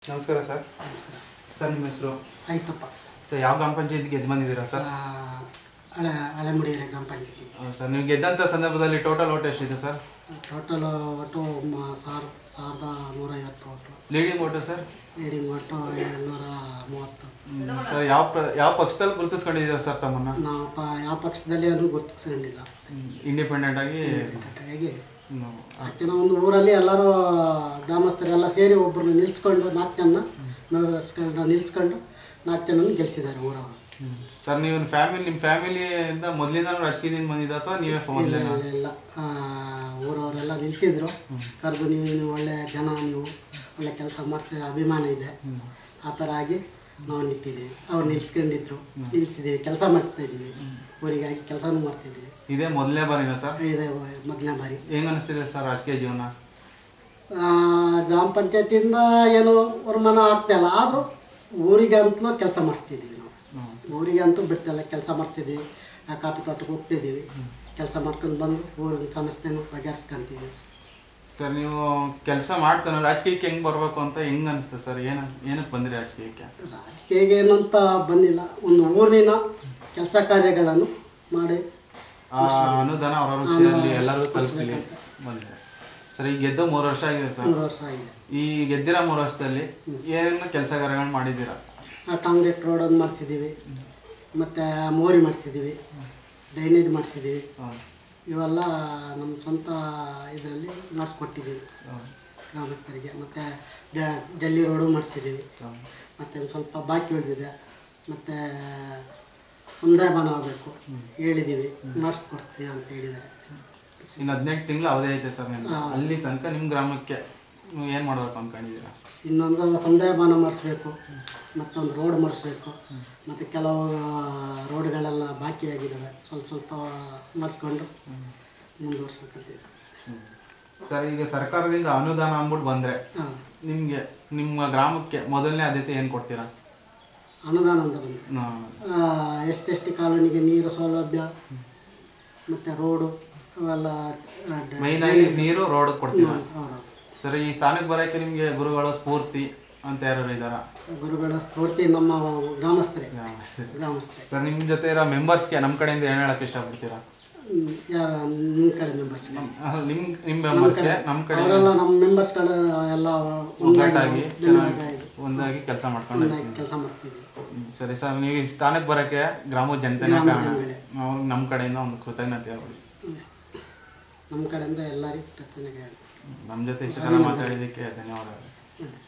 ನಮಸ್ಕಾರ sir sir ನಿಮ್ಮ ಹೆಸರು ಆಯ್ತಪ್ಪ ಸರ್ ಯಾವ ಗ್ರಾಮ ಪಂಚಾಯತ್ಗೆ ಗೆದ್ದು ಬಂದಿದ್ದೀರಾ ಸರ್ ಆ, ಹಳೆ ಹಳೆಮುಡಿಗೆರೆ ಗ್ರಾಮ ಪಂಚಾಯತಿ ಹೌದು ಸರ್ ನೀವು ಗೆದ್ದಂಥ ಸಂದರ್ಭದಲ್ಲಿ ಟೋಟಲ್ ಓಟ್ ಎಷ್ಟಿದೆ ಸರ್ ಟೋಟಲ್ ಒಟ್ಟು ಮ- ಸಾವಿರ ಸಾವಿರದ ನೂರೈವತ್ತು ಒಟ್ಟು ಲೀಡಿಂಗ್ ಓಟು ಸರ್ ಲೀಡಿಂಗ್ ಒಟ್ಟು ಏಳ್ನೂರ ಮೂವತ್ತು ಸರ್ ಯಾವ ಪ್ರ ಯಾವ ಪಕ್ಷದಲ್ಲಿ ಗುರುತಿಸ್ಕೊಂಡಿದ್ದೀರಾ ಸರ್ ತಮ್ಮನ್ನ ನಾವು ಪ ಯಾವ ಪಕ್ಷದಲ್ಲಿ ಏನು ಗುರುತಿಸ್ಕೊಂಡಿಲ್ಲ ಇಂಡಿಪೆಂಡೆಂಟ್ ಆಗಿ ಹಾಗಾಗಿ ಹ್ಮ್. ಅಕ್ಕಿನ ಒಂದು ಊರಲ್ಲಿ ಎಲ್ಲರೂ ಗ್ರಾಮಸ್ಥರೆಲ್ಲ ಸೇರಿ ಒಬ್ಬರನ್ನ ನಿಲ್ಸ್ಕೊಂಡು ನಾಲ್ಕು ಜನ ಮೆಂಬರ್ಸ್ಗಳನ್ನ ನಿಲ್ಸ್ಕೊಂಡು ನಾಲ್ಕು ಜನ ಗೆಲ್ಸಿದ್ದಾರೆ ಊರವರು ಹ್ಮ್. ಸರ್ ನೀವು ಫ್ಯಾಮಿಲಿ ನಿಮ್ಮ ಫ್ಯಾಮಿಲಿಯಿಂದ ಮೊದಲಿಂದ ರಾಜಕೀಯದಿಂದ ಬಂದಿದ್ದ ಅಥವಾ ನೀವೇ ಫೋನ್ ಇಲ್ಲ ಇಲ್ಲ ಇಲ್ಲ ಆ, ಊರವರೆಲ್ಲ ನಿಲ್ಸಿದ್ರು ಕರೆದು ನೀವು ನೀವು ಒಳ್ಳೆ ಜನ ನೀವು ಒಳ್ಳೆ ಕೆಲಸ ಮಾಡ್ತೀರ ಅಭಿಮಾನ ಇದೆ ಆ ಥರ ಆಗಿ ನಾವು ನಿಂತಿದ್ದೀವಿ ಅವ್ರು ನಿಲ್ಸ್ಕೊಂಡಿದ್ರು ನಿಲ್ಸಿದ್ದೀವಿ ಕೆಲಸ ಮಾಡ್ತಾ ಇದ್ದೀವಿ ಊರಿಗಾಗಿ ಕೆಲಸನೂ ಮಾಡ್ತಿದ್ದೀವಿ ಇದೇ ಮೊದಲನೇ ಬಾರಿನ ಸರ್ ಇದೆ ಮೊದಲನೇ ಬಾರಿ ಹೆಂಗ್ ಅನಿಸ್ತಿದೆ ಸರ್ ರಾಜಕೀಯ ಜೀವನ ಆ, ಗ್ರಾಮ ಪಂಚಾಯತಿಯಿಂದ ಏನು ವರಮಾನ ಆಗ್ತಾಯಿಲ್ಲ ಆದರೂ ಊರಿಗೆ ಅಂತಲೂ ಕೆಲಸ ಮಾಡ್ತಿದ್ದೀವಿ ನಾವು ಹ್ಮ್. ಊರಿಗೆ ಅಂತೂ ಬಿಡ್ತಿಲ್ಲ ಕೆಲಸ ಮಾಡ್ತಿದ್ದೀವಿ ಆ ಕಾಫಿ ತೋಟಕ್ಕೆ ಹೋಗ್ತಿದ್ದೀವಿ ಕೆಲಸ ಮಾಡ್ಕೊಂಡು ಬಂದು ಊರಿನ ಸಮಸ್ಯೆನೂ ಬಗೆಹರಿಸ್ಕೊಂತೀವಿ ಸರ್ ನೀವು ಕೆಲಸ ಮಾಡ್ತಾನೆ ರಾಜಕೀಯಕ್ಕೆ ಹೆಂಗ್ ಬರ್ಬೇಕು ಅಂತ ಹೆಂಗ್ ಅನಿಸ್ತದೆ ಸರ್ ಏನ ಏನಕ್ಕೆ ಬಂದಿರಿ ರಾಜಕೀಯಕ್ಕೆ ರಾಜಕೀಯ ಏನಂತ ಬಂದಿಲ್ಲ ಒಂದು ಊರಿನ ಕೆಲಸ ಕಾರ್ಯಗಳನ್ನು ಮಾಡಿ ಆ ಅನುದಾನ ಅವರವ್ರ ವಿಷಯದಲ್ಲಿ ಎಲ್ಲರೂ ತಲುಪಲಿ ಬಂದಿದೆ ಸರ್ ಈಗ ಗೆದ್ದು ಮೂರು ವರ್ಷ ಆಗಿದೆ ಸರ್ ಮೂರು ವರ್ಷ ಆಗಿದೆ ಈ ಗೆದ್ದಿರೋ ಮೂರು ವರ್ಷದಲ್ಲಿ ಏನೇನು ಕೆಲಸ ಕಾರ್ಯಗಳು ಮಾಡಿದ್ದೀರಾ ಆ ಕಾಂಕ್ರೀಟ್ ರೋಡ್ ಒಂದು ಮಾಡಿಸಿದ್ದೀವಿ ಮತ್ತು ಮೋರಿ ಮಾಡಿಸಿದ್ದೀವಿ ಡ್ರೈನೇಜ್ ಮಾಡಿಸಿದ್ದೀವಿ ಹೌದು. ಇವೆಲ್ಲ ನಮ್ಮ ಸ್ವಂತ ಇದರಲ್ಲಿ ಮಾಡಿಸ್ಕೊಟ್ಟಿದ್ದೀವಿ ಹೌದು. ಗ್ರಾಮಸ್ಥರಿಗೆ ಮತ್ತು ಜಲ್ಲಿ ರೋಡು ಮಾಡಿಸಿದ್ದೀವಿ ಹೌದು. ಮತ್ತು ಒಂದು ಸ್ವಲ್ಪ ಬಾಕಿ ಉಳಿದಿದೆ ಮತ್ತು ಸಮುದಾಯ ಭವನ ಆಗಬೇಕು ಹೇಳಿದ್ದೀವಿ ಮಾಡಿಸ್ಕೊಡ್ತೀವಿ ಅಂತ ಹೇಳಿದ್ದಾರೆ ಇನ್ನು ಹದಿನೆಂಟು ತಿಂಗಳು ಅವಧಿ ಐತೆ ಸರ್ ನಿಮ್ಗೆ ಅಲ್ಲಿ ತನಕ ನಿಮ್ಮ ಗ್ರಾಮಕ್ಕೆ ನೀವು ಏನು ಮಾಡ್ಬೇಕು ಅನ್ಕೊಂಡಿದ್ದೀರಾ ಇನ್ನೊಂದು ಸಮುದಾಯ ಭವನ ಮಾಡಿಸ್ಬೇಕು ಮತ್ತೊಂದು ರೋಡ್ ಮಾಡಿಸ್ಬೇಕು ಮತ್ತು ಕೆಲವು ರೋಡ್ಗಳೆಲ್ಲ ಬಾಕಿ ಆಗಿದ್ದಾವೆ ಸ್ವಲ್ಪ ಸ್ವಲ್ಪ ಮಾಡಿಸ್ಕೊಂಡು ಮುಂದುವರ್ಸ್ಬೇಕಂತಿದೆ ಸರ್ ಈಗ ಸರ್ಕಾರದಿಂದ ಅನುದಾನ ಅಂದ್ಬಿಟ್ಟು ಬಂದರೆ ಹಾಂ ನಿಮಗೆ ನಿಮ್ಮ ಗ್ರಾಮಕ್ಕೆ ಮೊದಲನೇ ಆದ್ಯತೆ ಏನು ಕೊಡ್ತೀರಾ ಅನುದಾನ ಅಂತ ಬಂದು ನಾ- ಎಷ್ಟೆಷ್ಟು ಕಾಲೋನಿಗೆ ನೀರು ಸೌಲಭ್ಯ ಮತ್ತು ರೋಡು ಅವೆಲ್ಲ ಮೈನ್ ಆಗಿ ನೀರು ರೋಡ್ ಕೊಡ್ತೀರಾ ಹೌದು ಸರ್ ಈ ಸ್ಥಾನಕ್ಕೆ ಬರೋಕ್ಕೆ ನಿಮಗೆ ಗುರುಗಳ ಸ್ಫೂರ್ತಿ ಅಂತ ಯಾರು ಇದ್ದಾರಾ ಗುರುಗಳ ಸ್ಫೂರ್ತಿ ನಮ್ಮ ಗ್ರಾಮಸ್ಥರೇ ಸರ್ ಗ್ರಾಮಸ್ಥರೇ ನಿಮ್ಮ ಜೊತೆ ಇರೋ ಮೆಂಬರ್ಸ್ಗೆ ನಮ್ಮ ಕಡೆಯಿಂದ ಏನು ಹೇಳಕ್ಕೆ ಇಷ್ಟಪಡ್ತೀರಾ ಹ್ಮ್, ಯಾರು ನಿಮ್ಮ ಕಡೆ ಮೆಂಬರ್ಸ್ ಅಹ್, ನಿಮ್ ನಿಮ್ಮ ಮೆಂಬರ್ಸ್ಗೆ ನಮ್ಮ ಕಡೆ ಅವರೆಲ್ಲ ನಮ್ಮ ಮೆಂಬರ್ಸ್ಗಳು ಎಲ್ಲ ಒಂದಾಗಿ ಒಗ್ಗಟ್ಟಾಗಿ ಚೆನ್ನಾಗಿ ಚೆನ್ನಾಗಿ ಒಂದಾಗಿ ಕೆಲಸ ಮಾಡ್ಕೊಂಡು ಒಂದಾಗಿ ಕೆಲಸ ಮಾಡ್ತಿದ್ವಿ ಹ್ಮ್, ಸರಿ ಸರ್ ನೀವು ಈ ಸ್ಥಾನಕ್ಕೆ ಬರೋಕ್ಕೆ ಗ್ರಾಮದ ಜನತೆನೇ ಕಾರಣ ಜನಗಳೇ. ನಾವು ನಮ್ಮ ಕಡೆಯಿಂದ ಒಂದು ಕೃತಜ್ಞತೆ ಹೇಳ್ಬಿಡಿ ನಮ್ಮ ಕಡೆಯಿಂದ ಎಲ್ಲರಿಗೂ ಪ್ರತಿನಿಧಿಗಳು ನಮ್ಮ ಜೊತೆ ಇಷ್ಟು ಜನ ಮಾತಾಡಿದ್ದಕ್ಕೆ ಧನ್ಯವಾದಗಳು ಹ್ಮ್.